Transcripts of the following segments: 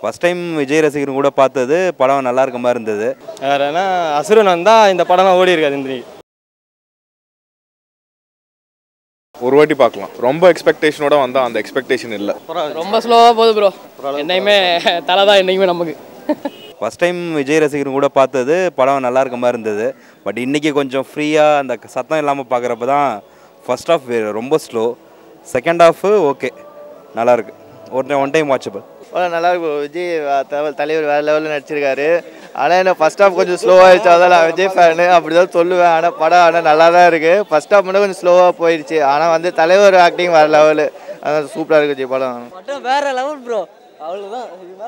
first time Vijay ரசிகர் கூட பார்த்தது படம் நல்லா இருக்க மாதிரி இருந்தது வேறு என்ன அசுரன் வந்தால் இந்த படம்லாம் ஓடி இருக்காது இந்த ஒரு வாட்டி பார்க்கலாம் ரொம்ப எக்ஸ்பெக்டேஷனோட வந்தால் அந்த எக்ஸ்பெக்டேஷன் இல்லை ரொம்ப ஸ்லோவாக போகுது ப்ரோ என்னையுமே தலை தான் என்னைக்குமே நமக்கு ஃபஸ்ட் டைம் விஜய் ரசிகர் கூட பார்த்தது படம் நல்லா இருக்க மாதிரி இருந்தது பட் இன்றைக்கி கொஞ்சம் ஃப்ரீயாக அந்த சத்தம் இல்லாமல் பார்க்குறப்ப தான் ஃபர்ஸ்ட் ஆஃப் ரொம்ப ஸ்லோ செகண்ட் ஹாஃபு ஓகே நல்லாயிருக்கு ஒரு ஒன் டைம் வாட்சபிள் படம் நல்லா இருக்கும் விஜய் வ- தவ- தலைவர் வேறு லெவலில் நடிச்சிருக்காரு ஆனால் என்ன ஃபர்ஸ்ட் ஹாஃப் கொஞ்சம் ஸ்லோவாகிடுச்சு அதான் நான் விஜய் ஃபேனு அப்படி தான் சொல்லுவேன் ஆனால் படம் ஆனால் நல்லா தான் இருக்குது ஃபர்ஸ்ட் ஹாஃப் மட்டும் கொஞ்சம் ஸ்லோவாக போயிடுச்சு ஆனால் வந்து தலைவர் ஆக்டிங் வேறு லெவலு அதான் சூப்பராக இருக்குது விஜய் படம் படம் வேற லெவல் ப்ரோ அவ்வளோதான்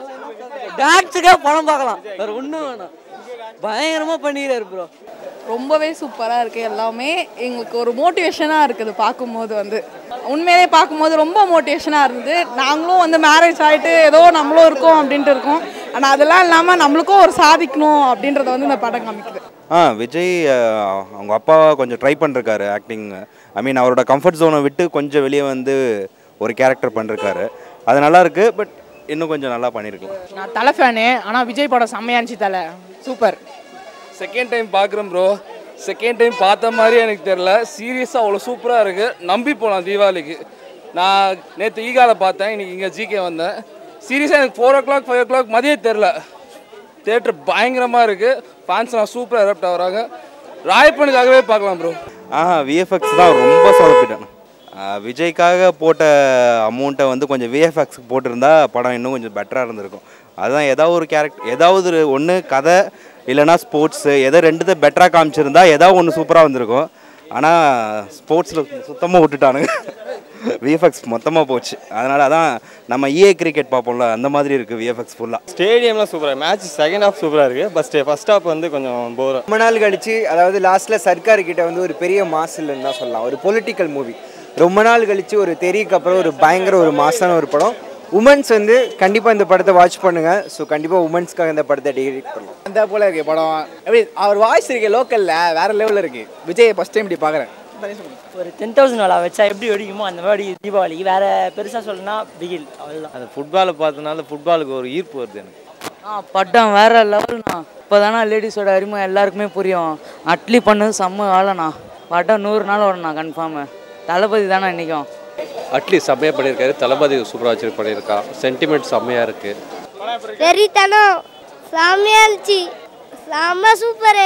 டான்ஸுக்காக படம் பார்க்கலாம் வேற ஒன்றும் வேணாம் பயங்கரமாக பண்ணிக்கிறாரு ப்ரோ ரொம்பவே சூப்பராக இருக்குது எல்லாமே எங்களுக்கு ஒரு மோட்டிவேஷனாக இருக்குது பார்க்கும்போது வந்து உண்மையிலே பார்க்கும்போது ரொம்ப மோட்டிவேஷனாக இருந்தது நாங்களும் வந்து மேரேஜ் ஆகிட்டு ஏதோ நம்மளும் இருக்கோம் அப்படின்ட்டு இருக்கோம் ஆனால் அதெல்லாம் இல்லாமல் நம்மளுக்கும் ஒரு சாதிக்கணும் அப்படின்றத வந்து இந்த படம் காமிக்குது ஆ விஜய் அஹ், அவங்க அப்பா கொஞ்சம் ட்ரை பண்ணிருக்காரு ஆக்டிங் ஐ மீன் அவரோட கம்ஃபர்ட் ஜோனை விட்டு கொஞ்சம் வெளியே வந்து ஒரு கேரக்டர் பண்ணிருக்காரு அது நல்லா இருக்கு பட் இன்னும் கொஞ்சம் நல்லா பண்ணியிருக்கலாம் நான் தலை ஃபேனு ஆனால் விஜய் படம் செம்மையா இருந்துச்சு தலை சூப்பர் செகண்ட் டைம் பார்க்குறேன் ப்ரோ செகண்ட் டைம் பார்த்த மாதிரி எனக்கு தெரில சீரியஸாக அவ்வளோ சூப்பராக இருக்குது நம்பி போகலாம் தீபாவளிக்கு நான் நேற்று ஈகால பார்த்தேன் இன்னைக்கு இங்கே ஜிகே வந்தேன் சீரியஸாக எனக்கு four o'clock five o'clock மதியம் தெரில தேட்டர் பயங்கரமாக இருக்குது ஃபேன்ஸ்லாம் சூப்பராக எரப்ட் ஆகுறாங்க ராயப்பனுக்காகவே பார்க்கலாம் ப்ரோ ஆஹா விஎஃப்எக்ஸ் தான் ரொம்ப சொதப்பிட்டேன் ஆஹ், விஜய்க்காக போட்ட அமௌண்ட்டை வந்து கொஞ்சம் விஎஃப்எக்ஸ்க்கு போட்டிருந்தா படம் இன்னும் கொஞ்சம் பெட்டராக இருந்திருக்கும் அதுதான் ஏதாவது ஒரு கேரக்டர் ஏதாவது ஒன்று கதை இல்லைன்னா ஸ்போர்ட்ஸு எதை ரெண்டுத்தை பெட்டராக காமிச்சிருந்தா ஏதாவது ஒன்று சூப்பராக வந்திருக்கும் ஆனால் ஸ்போர்ட்ஸில் சுத்தமாக விட்டுட்டானுங்க விஎஃப்எக்ஸ் மொத்தமாக போச்சு அதனால அதான் நம்ம இஏ கிரிக்கெட் பார்ப்போம்ல அந்த மாதிரி இருக்குது விஎஃப்எக்ஸ் ஃபுல்லாக ஸ்டேடியம்லாம் சூப்பராக மேட்ச் செகண்ட் ஹாஃப் சூப்பராக இருக்குது பட் ஃபஸ்ட் ஹாஃப் வந்து கொஞ்சம் போர் ரொம்ப நாள் கழிச்சு அதாவது லாஸ்ட்டில் சர்க்கார் கிட்ட வந்து ஒரு பெரிய மாஸ் இல்லைன்னு தான் சொல்லலாம் ஒரு பொலிட்டிக்கல் மூவி ரொம்ப நாள் கழிச்சு ஒரு தெரியக்கு அப்புறம் ஒரு பயங்கர ஒரு மாசான ஒரு படம் உமன்ஸ் வந்து கண்டிப்பாக இந்த படத்தை வாட்ச் பண்ணுங்க ஸோ கண்டிப்பாக உமன்ஸ்க்காக இந்த படத்தை டெடிகேட் பண்ணலாம் அந்த போல இருக்கு படம் எப்படி அவர் வாய்ஸ் இருக்கு லோக்கல்ல வேற லெவலில் இருக்கு விஜய் ஃபர்ஸ்ட் டைம் இப்படி பார்க்குறேன் ஒரு டென் தௌசண்ட் விளா வச்சா எப்படி வெடிக்குமோ அந்த மாதிரி தீபாவளிக்கு வேற பெருசாக சொல்லணும்னா பிகில் அவ்வளோதான் அந்த ஃபுட்பாலை பார்த்தனால ஃபுட்பாலுக்கு ஒரு ஈர்ப்பு வருது எனக்கு ஆ படம் வேற லெவல்ண்ணா இப்போ தானே லேடிஸோட அருமை எல்லாருக்குமே புரியும் அட்லி பண்ணது செம்ம வேலைண்ணா படம் நூறு நாள் வரணும் கன்ஃபார்மு தளபதி தானே இன்றைக்கும் அட்லி செம்மையாக பண்ணியிருக்காரு தளபதி சூப்பராக வச்சு பண்ணியிருக்கா சென்டிமெண்ட் செம்மையாக இருக்குது வெறித்தனம் செம்மையா இருந்துச்சு செம்ம சூப்பரு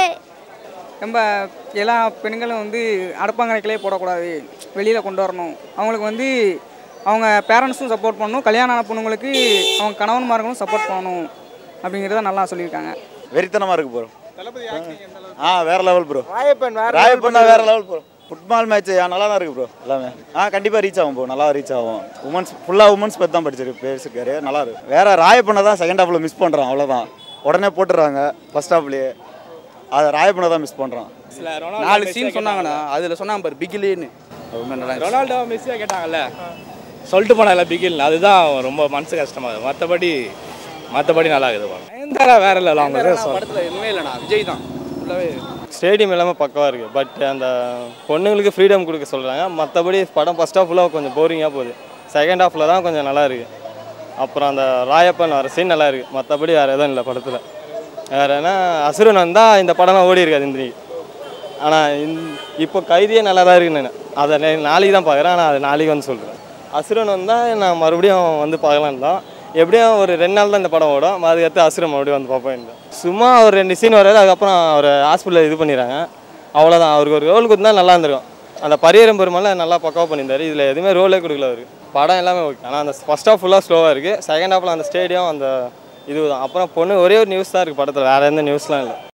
நம்ம எல்லா பெண்களும் வந்து அடப்பாங்கரைக்கிலே போடக்கூடாது வெளியில் கொண்டு வரணும் அவங்களுக்கு வந்து அவங்க பேரண்ட்ஸும் சப்போர்ட் பண்ணணும் கல்யாணம் ஆன பொண்ணுங்களுக்கு அவங்க கணவன்மார்களும் சப்போர்ட் பண்ணணும் அப்படிங்கிறத நல்லா சொல்லியிருக்காங்க வெறித்தனமாக இருக்கு ப்ரோ ஆ வேற லெவல் ப்ரோ ராயப்பன் வேற ராயப்பண்ணா வேற லெவல் ப்ரோ ஃபுட்பால் மேட்ச் நல்லா தான் இருக்கு ப்ரோ எல்லாமே ஆ கண்டிப்பாக ரீச் ஆகும் ப்ரோ நல்லா ரீச் ஆகும் உமன்ஸ் ஃபுல்லாக உமன்ஸ் பற்றி தான் படிச்சிருக்கு பேசிருக்காரு நல்லா இருக்கு வேற ராயப்பண்ணை தான் செகண்ட் ஹாஃபில் மிஸ் பண்ணுறான் அவ்வளோதான் உடனே போட்டுடுறாங்க ஃபர்ஸ்ட் ஹாஃப்லேயே அதை ராயப்பண்ணை தான் மிஸ் பண்ணுறான் நாலு சீன் சொன்னாங்கண்ணா அதில் சொன்னாங்க பாரு பிகிலின்னு ரொனால்டோ மெஸ்ஸியாக கேட்டாங்கல்ல சொல்லிட்டு போனால பிகில் அதுதான் ரொம்ப மனசு கஷ்டமாக இருக்குது மற்றபடி மற்றபடி நல்லா இருக்குது படம் நயன்தாரா வேற இல்லை அவங்க படத்தில் எதுவுமே இல்லைண்ணா விஜய் தான் ஃபுல்லாகவே ஸ்டேடியம் எல்லாமே பக்கவாக இருக்குது பட் அந்த பொண்ணுங்களுக்கு ஃப்ரீடம் கொடுக்க சொல்கிறாங்க மற்றபடி படம் ஃபஸ்ட் ஹாஃப் ஃபுல்லாக கொஞ்சம் போரிங்காக போகுது செகண்ட் ஹாஃபில் தான் கொஞ்சம் நல்லா இருக்குது அப்புறம் அந்த ராயப்பன் வர சீன் நல்லா இருக்குது மற்றபடி வேறு எதுவும் இல்லை படத்தில் வேறு என்ன அசுரன் வந்தால் இந்த படம்லாம் ஓடி இருக்காது இந்த ஆனால் இப்போ கைதியே நல்லா தான் இருக்குன்னு நான் அதை நே- நாளைக்கு தான் பார்க்குறேன் ஆனால் அது நாளைக்கு வந்து சொல்கிறேன் அசுரன் வந்தால் நான் மறுபடியும் வந்து பார்க்கலான்னு தான் எப்படியும் ஒரு ரெண்டு நாள் தான் இந்த படம் ஓடும் அதுக்கடுத்து அசுரன் மறுபடியும் வந்து பார்ப்பேன் சும்மா ஒரு ரெண்டு சீன் வராது அதுக்கப்புறம் அவர் ஹாஸ்பிட்டலில் இது பண்ணிடுறாங்க அவ்வளோதான் அவருக்கு ஒரு ரோல் கொடுத்தா நல்லா இருந்திருக்கும் அந்த பரியரம் பெருமாள் நல்லா பக்காவாக பண்ணியிருந்தாரு இதில் எதுவுமே ரோலே கொடுக்கல அவருக்கு படம் எல்லாமே ஓகே ஆனால் அந்த ஃபஸ்ட் ஹாஃப் ஃபுல்லாக ஸ்லோவாக இருக்குது செகண்ட் ஹாஃபில் அந்த ஸ்டேடியம் அந்த இதுதான் அப்புறம் பொண்ணு ஒரே ஒரு நியூஸ் தான் இருக்குது படத்தில் வேறு எந்த நியூஸ்லாம் இல்லை